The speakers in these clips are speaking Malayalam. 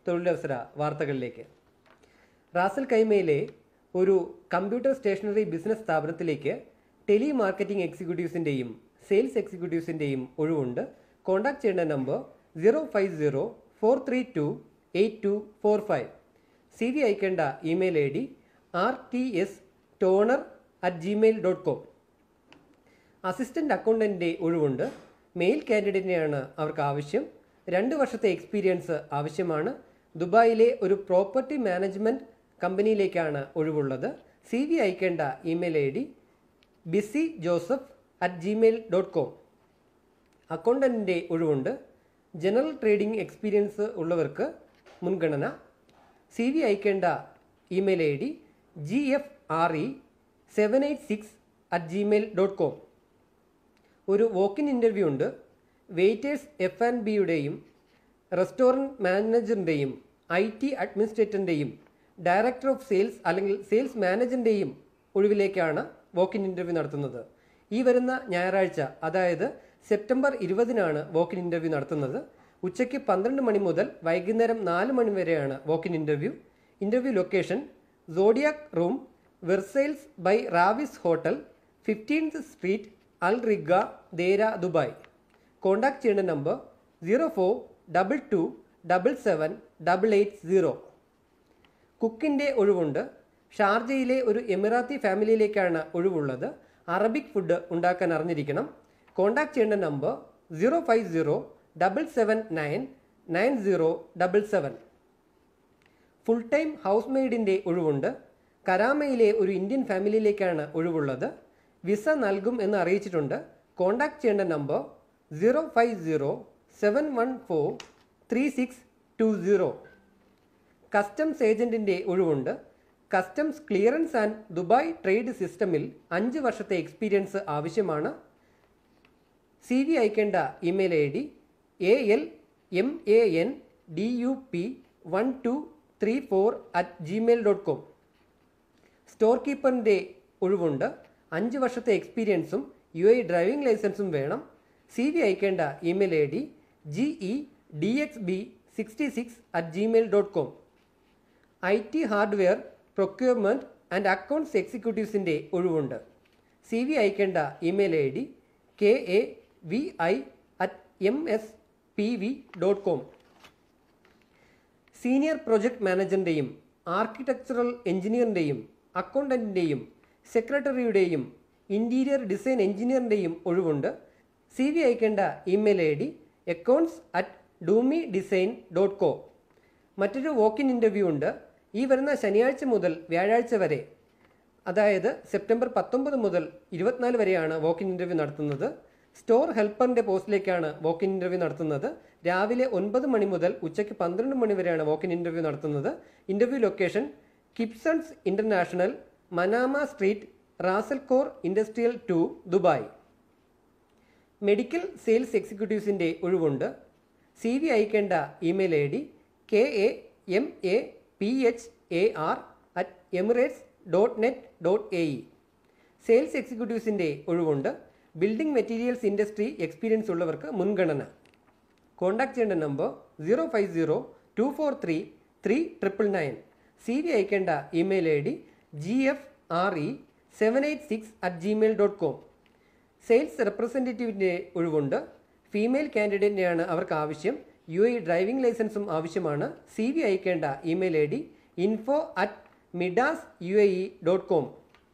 തൊഴിലവസര വാർത്തകളിലേക്ക് റാസൽ കൈമയിലെ ഒരു കമ്പ്യൂട്ടർ സ്റ്റേഷനറി ബിസിനസ് സ്ഥാപനത്തിലേക്ക് ടെലി മാർക്കറ്റിംഗ് എക്സിക്യൂട്ടീവ്സിൻ്റെയും സെയിൽസ് എക്സിക്യൂട്ടീവ്സിൻ്റെയും ഒഴിവുണ്ട് കോൺടാക്ട് ചെയ്യേണ്ട number zero five zero four three two eight two four five C V അയക്കേണ്ട email I D R T S toner at Gmail dot com assistant അക്കൗണ്ടന്റിന്റെ ഒഴിവുണ്ട് മെയിൽ കാൻഡിഡേറ്റിനെയാണ് അവർക്ക് ആവശ്യം രണ്ട് വർഷത്തെ എക്സ്പീരിയൻസ് ആവശ്യമാണ് ദുബായിലെ ഒരു പ്രോപ്പർട്ടി മാനേജ്മെന്റ് കമ്പനിയിലേക്കാണ് ഒഴിവുള്ളത് സി വി അയക്കേണ്ട email I D B C Joseph at Gmail dot com അക്കൗണ്ടന്റിന്റെ ഒഴിവുണ്ട് ജനറൽ ട്രേഡിംഗ് എക്സ്പീരിയൻസ് ഉള്ളവർക്ക് മുൻഗണന സി വി അയക്കേണ്ട email I D G F R E seven eight six at Gmail dot com ഒരു വോക്കിൻ ഇൻ്റർവ്യൂ ഉണ്ട് വെയിറ്റേഴ്സ് എഫ് ആൻഡ് ബിയുടെയും റെസ്റ്റോറൻറ്റ് മാനേജറിൻ്റെയും ഐ ടി അഡ്മിനിസ്ട്രേറ്ററിൻ്റെയും ഡയറക്ടർ ഓഫ് സെയിൽസ് അല്ലെങ്കിൽ സെയിൽസ് മാനേജറിൻ്റെയും ഒഴിവിലേക്കാണ് വോക്കിൻ ഇൻ്റർവ്യൂ നടത്തുന്നത് ഈ വരുന്ന ഞായറാഴ്ച അതായത് സെപ്റ്റംബർ ഇരുപതിനാണ് വോക്കിൻ ഇൻ്റർവ്യൂ നടത്തുന്നത് ഉച്ചയ്ക്ക് പന്ത്രണ്ട് മണി മുതൽ വൈകുന്നേരം നാല് മണി വരെയാണ് walk in interview interview location Zodiac room Versailles by Raviz hotel fifteenth street Al Rigga Deira Dubai contact ചെയ്യേണ്ട number zero four double two double seven double eight zero കുക്കിൻ്റെ ഒഴിവുണ്ട് ഷാർജയിലെ ഒരു എമിറാത്തി ഫാമിലിയിലേക്കാണ് ഒഴിവുള്ളത് അറബിക് ഫുഡ് ഉണ്ടാക്കാൻ അറിഞ്ഞിരിക്കണം കോൺടാക്ട് ചെയ്യേണ്ട number zero five zero double seven nine nine zero double seven full time house മെയ്ഡിൻ്റെ ഒഴിവുണ്ട് കരാമയിലെ ഒരു ഇന്ത്യൻ ഫാമിലിയിലേക്കാണ് ഒഴിവുള്ളത് വിസ നൽകും എന്ന് അറിയിച്ചിട്ടുണ്ട് കോൺടാക്ട് ചെയ്യേണ്ട number zero five zero seven one four three six two zero customs ഏജന്റിന്റെ ഒഴിവുണ്ട് customs clearance and Dubai trade സിസ്റ്റമിൽ അഞ്ച് വർഷത്തെ എക്സ്പീരിയൻസ് ആവശ്യമാണ് സി വി അയക്കേണ്ട email I D A L M A N D U P one two three four at Gmail dot com store കീപ്പറിൻ്റെ ഒഴിവുണ്ട് അഞ്ച് വർഷത്തെ എക്സ്പീരിയൻസും യു ഐ ഡ്രൈവിംഗ് ലൈസൻസും വേണം സി വി അയക്കേണ്ട email I D G E D X B sixty six at Gmail dot com I T hardware procurement and accounts എക്സിക്യൂട്ടീവ്സിൻ്റെ ഒഴിവുണ്ട് സി വി അയക്കേണ്ട email I D K A V I at M S P V dot com senior project മാനേജറിൻ്റെയും ആർക്കിടെക്ചറൽ എഞ്ചിനീയറിൻ്റെയും അക്കൗണ്ടൻറ്റിൻ്റെയും സെക്രട്ടറിയുടെയും ഇൻറ്റീരിയർ ഡിസൈൻ എഞ്ചിനീയറിൻ്റെയും ഒഴിവുണ്ട് സി വി അയക്കേണ്ട email I D accounts at ഡൂമി ഡിസൈൻ ഡോട്ട് കോ മറ്റൊരു വോക്കിൻ ഇൻ്റർവ്യൂ ഉണ്ട് ഈ വരുന്ന ശനിയാഴ്ച മുതൽ വ്യാഴാഴ്ച വരെ അതായത് സെപ്റ്റംബർ പത്തൊമ്പത് മുതൽ ഇരുപത്തിനാല് വരെയാണ് വോക്കിൻ ഇൻ്റർവ്യൂ നടത്തുന്നത് സ്റ്റോർ ഹെൽപ്പറിൻ്റെ പോസ്റ്റിലേക്കാണ് വോക്കിൻ ഇൻ്റർവ്യൂ നടത്തുന്നത് രാവിലെ ഒൻപത് മണി മുതൽ ഉച്ചയ്ക്ക് പന്ത്രണ്ട് മണി വരെയാണ് വോക്കിൻ ഇൻ്റർവ്യൂ നടത്തുന്നത് interview location Kipsons international Manama street Ras Al Khor industrial two Dubai medical sales എക്സിക്യൂട്ടീവ്സിൻ്റെ ഒഴിവുണ്ട് സി വി അയക്കേണ്ട email I D K A M A P H A R at Emirates dot net dot A E sales എക്സിക്യൂട്ടീവ്സിൻ്റെ ഒഴിവുണ്ട് ബിൽഡിംഗ് മെറ്റീരിയൽസ് ഇൻഡസ്ട്രി എക്സ്പീരിയൻസ് ഉള്ളവർക്ക് മുൻഗണന കോൺടാക്ട് ചെയ്യേണ്ട number zero five zero two four three three triple nine C V അയക്കേണ്ട email I D G F R E seven eight six at Gmail dot com sales റെപ്രസെൻറ്റേറ്റീവിൻ്റെ ഒഴിവുണ്ട് ഫീമെയിൽ കാൻഡിഡേറ്റിനെയാണ് അവർക്ക് ആവശ്യം യു ഐ ഡ്രൈവിംഗ് ലൈസൻസും ആവശ്യമാണ് സി വി അയക്കേണ്ട email I D info at Midas U A E dot com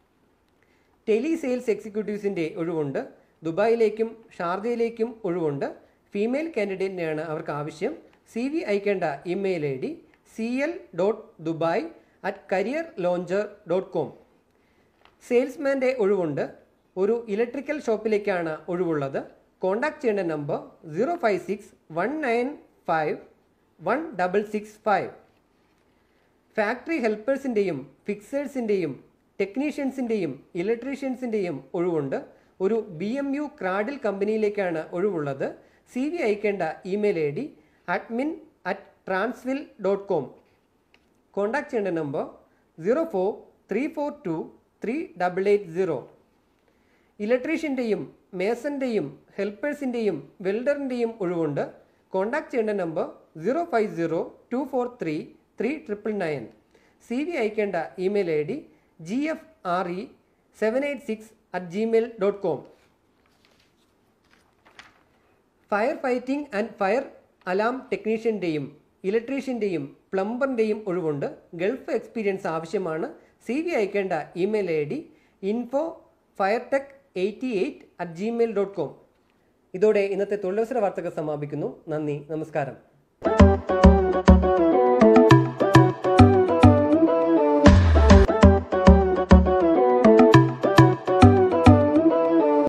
tele sales എക്സിക്യൂട്ടീവ്സിൻ്റെ ഒഴിവുണ്ട് ദുബായിലേക്കും ഷാർജയിലേക്കും ഒഴിവുണ്ട് ഫീമെയിൽ കാൻഡിഡേറ്റിനെയാണ് അവർക്ക് ആവശ്യം സി വി അയക്കേണ്ട email I D C L dot Dubai at career launcher dot com സെയിൽസ്മാൻ്റെ ഒഴിവുണ്ട് ഒരു ഇലക്ട്രിക്കൽ ഷോപ്പിലേക്കാണ് ഒഴിവുള്ളത് കോൺടാക്ട് ചെയ്യേണ്ട number zero five six one nine five one double six five factory ഹെൽപ്പേഴ്സിൻ്റെയും ഫിക്സേഴ്സിൻ്റെയും ടെക്നീഷ്യൻസിൻ്റെയും ഇലക്ട്രീഷ്യൻസിൻ്റെയും ഒഴിവുണ്ട് ഒരു ബി എം യു ക്രാഡിൽ കമ്പനിയിലേക്കാണ് ഒഴിവുള്ളത് സി വി അയക്കേണ്ട email I D admin at Transwill dot com contact ചെയ്യേണ്ട number zero four three four two three double eight zero ഇലക്ട്രീഷ്യൻ്റെയും മേസൻ്റെയും ഹെൽപ്പേഴ്സിൻ്റെയും വെൽഡറിൻ്റെയും ഒഴിവുണ്ട് കോൺടാക്ട് ചെയ്യേണ്ട number zero five zero two four three three triple nine C V അയക്കേണ്ട email I D G F R E seven eight six at Gmail dot com fire fighting and fire alarm ടെക്നീഷ്യൻ്റെയും ഇലക്ട്രീഷ്യൻ്റെയും പ്ലംബറിൻ്റെയും ഒഴിവുണ്ട് ഗൾഫ് എക്സ്പീരിയൻസ് ആവശ്യമാണ് സി വി അയക്കേണ്ട email I D info fire tech eighty eight at Gmail dot com ഇതോടെ ഇന്നത്തെ തൊഴിലവസര വാർത്തകൾ സമാപിക്കുന്നു നന്ദി നമസ്കാരം